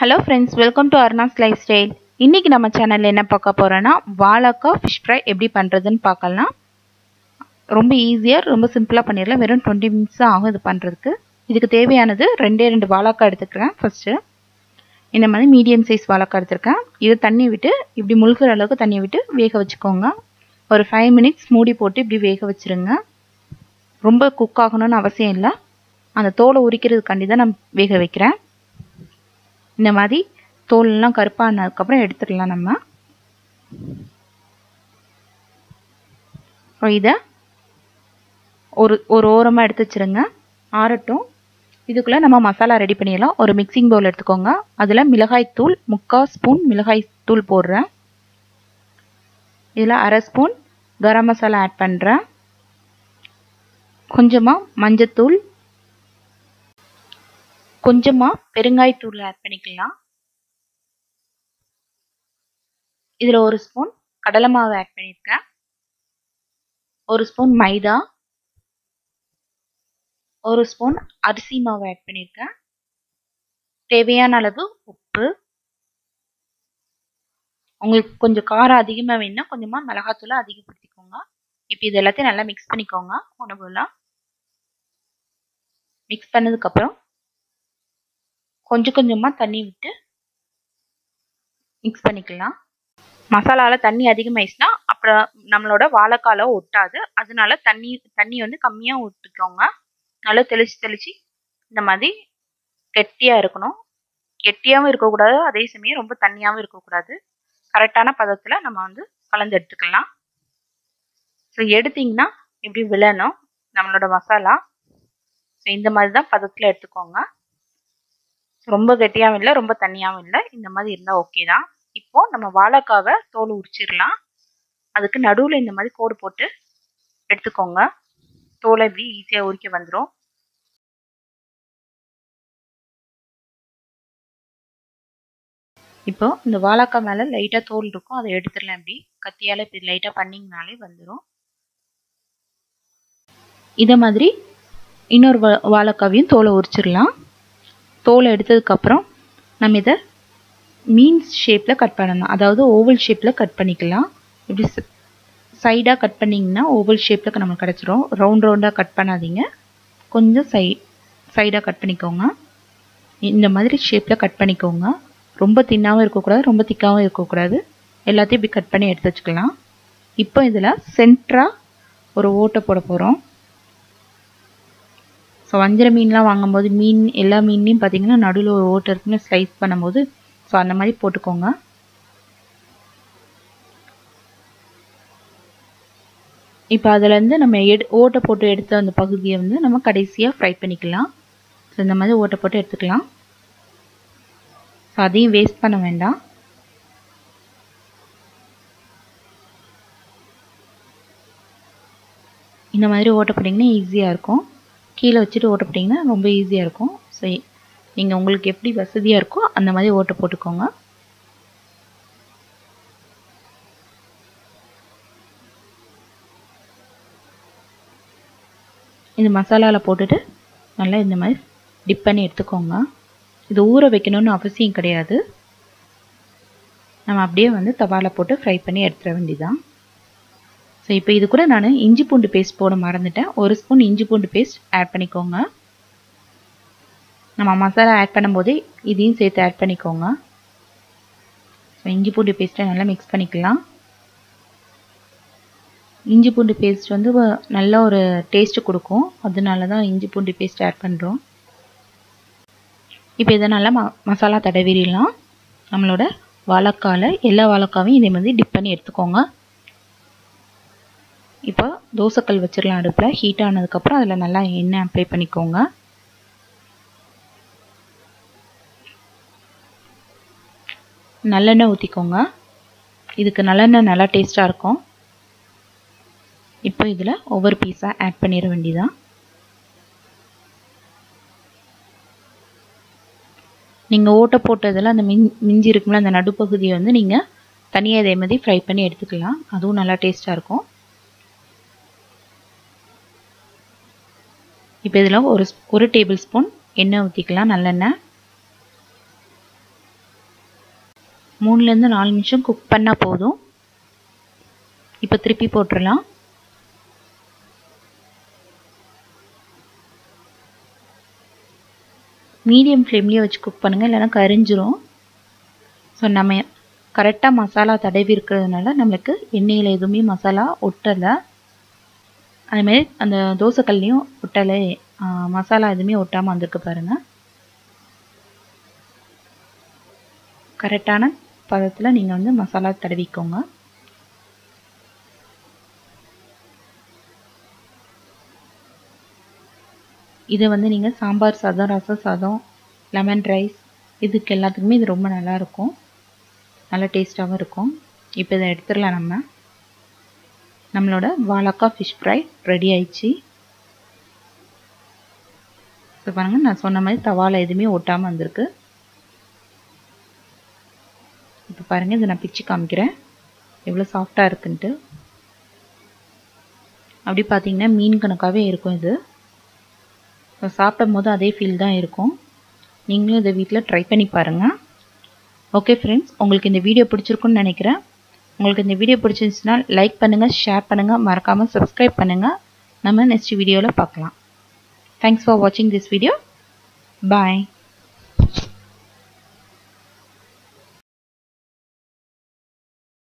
hello friends welcome to Aruna's lifestyle இன்றைக்கி நம்ம சேனலில் என்ன பார்க்க போகிறோன்னா வாழைக்காய் ஃபிஷ் ஃப்ரை எப்படி பண்ணுறதுன்னு பார்க்கலாம் ரொம்ப ஈஸியாக ரொம்ப சிம்பிளாக பண்ணிடலாம் வெறும் டுவெண்ட்டி மினிட்ஸ் தான் ஆகும் இது பண்ணுறதுக்கு இதுக்கு தேவையானது ரெண்டே ரெண்டு வாழைக்காய் எடுத்துக்கிறேன் ஃபஸ்ட்டு இந்த மாதிரி மீடியம் சைஸ் வாழைக்காய் எடுத்துருக்கேன் இதை தண்ணி விட்டு இப்படி முழுகிற அளவுக்கு தண்ணியை விட்டு வேக வச்சுக்கோங்க ஒரு ஃபைவ் மினிட்ஸ் மூடி போட்டு இப்படி வேக வச்சுருங்க ரொம்ப குக் ஆகணும்னு அவசியம் இல்லை அந்த தோலை உரிக்கிறதுக்காண்டி தான் நான் வேக வைக்கிறேன் இந்த மாதிரி தோல்லாம் கருப்பானதுக்கப்புறம் எடுத்துடலாம் நம்ம இதை ஒரு ஒரு ஓரமாக எடுத்து வச்சுருங்க ஆறட்டும் இதுக்குள்ளே நம்ம மசாலா ரெடி பண்ணிடலாம் ஒரு மிக்சிங் பவுல் எடுத்துக்கோங்க அதில் மிளகாய் தூள் முக்கால் ஸ்பூன் மிளகாய் தூள் போடுறேன் இதில் அரை ஸ்பூன் கரம் மசாலா ஆட் பண்ணுறேன் கொஞ்சமாக மஞ்சத்தூள் கொஞ்சமாக பெருங்காயத்தூள் ஆட் பண்ணிக்கலாம் இதில் ஒரு ஸ்பூன் கடலை மாவு ஆட் பண்ணியிருக்கேன் ஒரு ஸ்பூன் மைதா ஒரு ஸ்பூன் அரிசி மாவு ஆட் பண்ணியிருக்கேன் தேவையான அளவு உப்பு உங்களுக்கு கொஞ்சம் காரம் அதிகமாக வேணும்னா கொஞ்சமாக மிளகாத்தூளை அதிகப்படுத்திக்கோங்க இப்போ இது எல்லாத்தையும் நல்லா மிக்ஸ் பண்ணிக்கோங்க உணவுலாம் மிக்ஸ் பண்ணதுக்கப்புறம் கொஞ்சம் கொஞ்சமாக தண்ணி விட்டு மிக்ஸ் பண்ணிக்கலாம் மசாலாவில் தண்ணி அதிகமாயிடுச்சுன்னா அப்புறம் நம்மளோட வாழைக்கால ஒட்டாது அதனால தண்ணி தண்ணி வந்து கம்மியாக ஊற்றிக்கோங்க நல்லா தெளித்து தெளித்து இந்த மாதிரி கெட்டியாக இருக்கணும் கெட்டியாகவும் இருக்கக்கூடாது அதே சமயம் ரொம்ப தண்ணியாகவும் இருக்கக்கூடாது கரெக்டான பதத்தில் நம்ம வந்து கலந்து எடுத்துக்கலாம் ஸோ எடுத்திங்கன்னா இப்படி விழணும் நம்மளோட மசாலா ஸோ இந்த மாதிரி தான் பதத்தில் எடுத்துக்கோங்க ரொம்ப கெட்டியாகவும் இல்லை ரொம்ப தண்ணியாகவும் இல்லை இந்த மாதிரி இருந்தால் ஓகே தான் இப்போ நம்ம வாழைக்காவை தோல் உரிச்சிடலாம் அதுக்கு நடுவில் இந்த மாதிரி கோடு போட்டு எடுத்துக்கோங்க தோலை இப்படி ஈஸியாக உரிக்க வந்துடும் இப்போ இந்த வாழைக்காய் மேலே லைட்டாக தோல் இருக்கும் அதை எடுத்துடலாம் இப்படி கத்தியால் இப்படி லைட்டாக பண்ணிங்கனாலே வந்துடும் இதை மாதிரி இன்னொரு வா வாழைக்காவையும் தோலை உரிச்சிடலாம் தோலை எடுத்ததுக்கப்புறம் நம்ம இதை மீன் ஷேப்பில் கட் பண்ணணும் அதாவது ஓவல் ஷேப்பில் கட் பண்ணிக்கலாம் இப்படி சைடாக கட் பண்ணிங்கன்னா ஓவல் ஷேப்பில் நமக்கு கிடச்சிரும் ரவுண்ட் ரவுண்டாக கட் பண்ணாதீங்க கொஞ்சம் சை சைடாக கட் பண்ணிக்கோங்க இந்த மாதிரி ஷேப்பில் கட் பண்ணிக்கோங்க ரொம்ப தின்னாகவும் இருக்கக்கூடாது ரொம்ப திக்காகவும் இருக்கக்கூடாது எல்லாத்தையும் இப்படி கட் பண்ணி எடுத்து வச்சுக்கலாம் இப்போ இதில் சென்ட்ராக ஒரு ஓட்டை போட போகிறோம் ஸோ வஞ்சிர மீன்லாம் வாங்கும்போது மீன் எல்லா மீன்லையும் பார்த்தீங்கன்னா நடுவில் ஒரு ஓட்டை இருக்குன்னு ஸ்லைஸ் பண்ணும்போது ஸோ அந்த மாதிரி போட்டுக்கோங்க இப்போ அதுலேருந்து நம்ம எடு ஓட்டை போட்டு எடுத்த அந்த பகுதியை வந்து நம்ம கடைசியாக ஃப்ரை பண்ணிக்கலாம் ஸோ இந்த மாதிரி ஓட்டை போட்டு எடுத்துக்கலாம் ஸோ அதையும் வேஸ்ட் பண்ண வேண்டாம் இந்த மாதிரி ஓட்ட போட்டிங்கன்னா ஈஸியாக இருக்கும் கீழே வச்சுட்டு ஓட்ட போட்டிங்கன்னா ரொம்ப ஈஸியாக இருக்கும் ஸோ நீங்கள் உங்களுக்கு எப்படி வசதியாக இருக்கோ அந்த மாதிரி ஓட்டை போட்டுக்கோங்க இந்த மசாலாவில் போட்டுட்டு நல்லா இந்த மாதிரி டிப் பண்ணி எடுத்துக்கோங்க இது ஊற வைக்கணும்னு அவசியம் கிடையாது நம்ம அப்படியே வந்து தவாவில் போட்டு ஃப்ரை பண்ணி எடுத்துட வேண்டியதான் ஸோ இப்போ இது கூட நான் இஞ்சி பூண்டு பேஸ்ட் போட மறந்துட்டேன் ஒரு ஸ்பூன் இஞ்சி பூண்டு பேஸ்ட் ஆட் பண்ணிக்கோங்க நம்ம மசாலா ஆட் பண்ணும்போதே இதையும் சேர்த்து ஆட் பண்ணிக்கோங்க ஸோ இஞ்சி பூண்டு பேஸ்ட்டை நல்லா மிக்ஸ் பண்ணிக்கலாம் இஞ்சி பூண்டு பேஸ்ட் வந்து நல்ல ஒரு டேஸ்ட்டு கொடுக்கும் அதனால தான் இஞ்சி பூண்டு பேஸ்ட் ஆட் பண்ணுறோம் இப்போ இதை நல்லா ம மசாலா தடவிடலாம் நம்மளோட வாழைக்கால எல்லா வாழைக்காவையும் இதே மாதிரி டிப் பண்ணி எடுத்துக்கோங்க இப்போ தோசைக்கல் வச்சிடலாம் அடுப்பில் ஹீட் ஆனதுக்கப்புறம் அதில் நல்லா எண்ணெய் அப்ளை பண்ணிக்கோங்க நல்லெண்ணெய் ஊற்றிக்கோங்க இதுக்கு நல்லெண்ணெய் நல்லா டேஸ்ட்டாக இருக்கும் இப்போ இதில் ஒவ்வொரு பீஸாக ஆட் பண்ணிட வேண்டியதான் நீங்கள் ஓட்டை போட்டதில் அந்த மின் மிஞ்சி இருக்கும்ல அந்த நடுப்பகுதியை வந்து நீங்கள் தனியாக இதே மாதிரி ஃப்ரை பண்ணி எடுத்துக்கலாம் அதுவும் நல்லா டேஸ்ட்டாக இருக்கும் இப்போ இதில் ஒரு ஒரு டேபிள் ஸ்பூன் எண்ணெய் ஊற்றிக்கலாம் நல்லெண்ணெய் மூணுலேருந்து நாலு நிமிஷம் குக் பண்ணால் போதும் இப்போ திருப்பி போட்டுடலாம் மீடியம் ஃப்ளேம்லேயே வச்சு குக் பண்ணுங்கள் இல்லைன்னா கரிஞ்சிரும் ஸோ நம்ம கரெக்டாக மசாலா தடவி இருக்கிறதுனால நம்மளுக்கு எண்ணெயில் எதுவுமே மசாலா ஒட்டலை அதுமாரி அந்த தோசைக்கல்லையும் ஒட்டலை மசாலா எதுவுமே ஒட்டாமல் வந்திருக்கு பாருங்கள் கரெக்டான பதத்தில் நீங்கள் வந்து மசாலா தடவிக்கோங்க இதை வந்து நீங்கள் சாம்பார் சாதம் ரசம் சாதம் லெமன் ரைஸ் இதுக்கு எல்லாத்துக்குமே இது ரொம்ப நல்லாயிருக்கும் நல்லா டேஸ்ட்டாகவும் இருக்கும் இப்போ இதை எடுத்துடலாம் நம்ம நம்மளோட வாழக்காய் ஃபிஷ் ஃப்ரை ரெடி ஆயிடுச்சு இப்போ பாருங்கள் நான் சொன்ன மாதிரி தவாவில் எதுவுமே ஒட்டாமல் வந்திருக்கு இப்போ பாருங்கள் இதை நான் பிச்சு காமிக்கிறேன் எவ்வளோ சாஃப்டாக இருக்குன்ட்டு அப்படி பார்த்தீங்கன்னா மீன் கணக்காகவே இருக்கும் இது சாப்பிடும் போது அதே ஃபீல் தான் இருக்கும் நீங்களும் இதை வீட்டில் ட்ரை பண்ணி பாருங்கள் ஓகே ஃப்ரெண்ட்ஸ் உங்களுக்கு இந்த வீடியோ பிடிச்சிருக்குன்னு நினைக்கிறேன் உங்களுக்கு இந்த வீடியோ பிடிச்சிருந்துச்சுன்னா லைக் பண்ணுங்கள் ஷேர் பண்ணுங்கள் மறக்காமல் சப்ஸ்கிரைப் பண்ணுங்கள் நம்ம நெக்ஸ்ட் வீடியோவில் பார்க்கலாம் தேங்க்ஸ் ஃபார் வாட்சிங் திஸ் வீடியோ பாய்